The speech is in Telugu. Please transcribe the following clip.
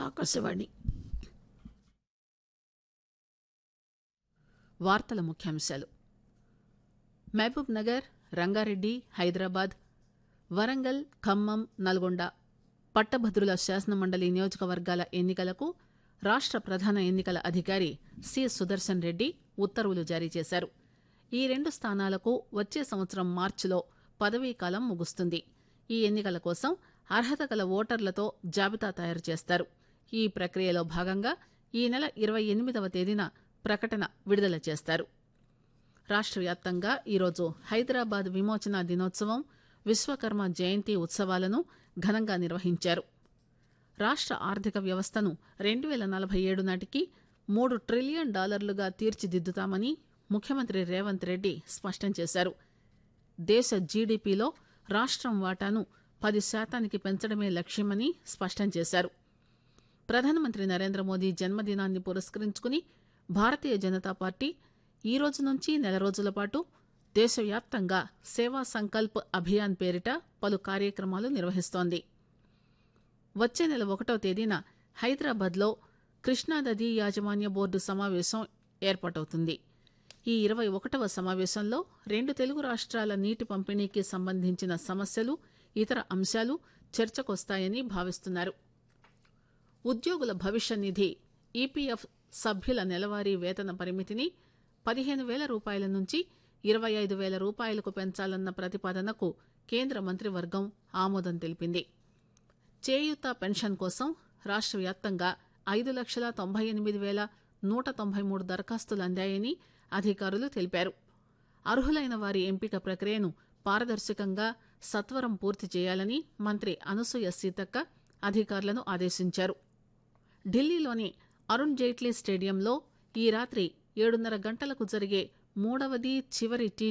ఆకాశవాణి వార్తల ముఖ్యాంశాలు మహబూబ్ నగర్ రంగారెడ్డి హైదరాబాద్ వరంగల్ ఖమ్మం నల్గొండ పట్టభద్రుల శాసనమండలి నియోజకవర్గాల ఎన్నికలకు రాష్ట ప్రధాన ఎన్నికల అధికారి సి సుదర్శన్ రెడ్డి ఉత్తర్వులు జారీ చేశారు ఈ రెండు స్థానాలకు వచ్చే సంవత్సరం మార్చిలో పదవీకాలం ముగుస్తుంది ఈ ఎన్నికల కోసం అర్హత గల ఓటర్లతో జాబితా తయారు చేస్తారు ఈ ప్రక్రియలో భాగంగా ఈ నెల ఇరవై ఎనిమిదవ తేదీన ప్రకటన విడుదల చేస్తారు రాష్ట్ర వ్యాప్తంగా ఈరోజు హైదరాబాద్ విమోచన దినోత్సవం విశ్వకర్మ జయంతి ఉత్సవాలను ఘనంగా నిర్వహించారు రాష్ట్ర ఆర్థిక వ్యవస్థను రెండు వేల నలభై ఏడు నాటికి మూడు ట్రిలియన్ డాలర్లుగా తీర్చిదిద్దుతామని ముఖ్యమంత్రి రేవంత్ రెడ్డి స్పష్టం చేశారు దేశ జీడీపీలో రాష్ట్రం వాటాను పది శాతానికి పెంచడమే లక్ష్యమని స్పష్టం చేశారు ప్రధానమంత్రి నరేంద్ర మోదీ జన్మదినాన్ని పురస్కరించుకుని భారతీయ జనతా పార్టీ ఈ రోజు నుంచి నెల రోజుల పాటు దేశవ్యాప్తంగా సేవా సంకల్ప్ అభియాన్ పేరిట పలు కార్యక్రమాలు నిర్వహిస్తోంది వచ్చే నెల ఒకటో తేదీన హైదరాబాద్లో కృష్ణానదీ యాజమాన్య బోర్డు సమావేశం ఏర్పాటవుతుంది ఈ ఇరవై ఒకటవ సమావేశంలో రెండు తెలుగు రాష్ట్రాల నీటి పంపిణీకి సంబంధించిన సమస్యలు ఇతర అంశాలు చర్చకొస్తాయని భావిస్తున్నారు ఉద్యోగుల భవిష్య నిధి ఈపీఎఫ్ సభ్యుల నెలవారీ వేతన పరిమితిని పదిహేను వేల రూపాయల నుంచి ఇరవై ఐదు వేల రూపాయలకు పెంచాలన్న ప్రతిపాదనకు కేంద్ర మంత్రివర్గం ఆమోదం తెలిపింది చేయూత పెన్షన్ కోసం రాష్ట్ర వ్యాప్తంగా ఐదు లక్షల తొంభై ఎనిమిది వేల నూట తొంభై మూడు దరఖాస్తులు అందాయని అధికారులు తెలిపారు అర్హులైన వారి ఎంపిక ప్రక్రియను పారదర్శకంగా సత్వరం పూర్తి చేయాలని మంత్రి అనసూయ సీతక్క అధికారులను ఆదేశించారు ఢిల్లీలోని అరుణ్ జైట్లీ స్టేడియంలో ఈ రాత్రి ఏడున్నర గంటలకు జరిగే మూడవది చివరి టీ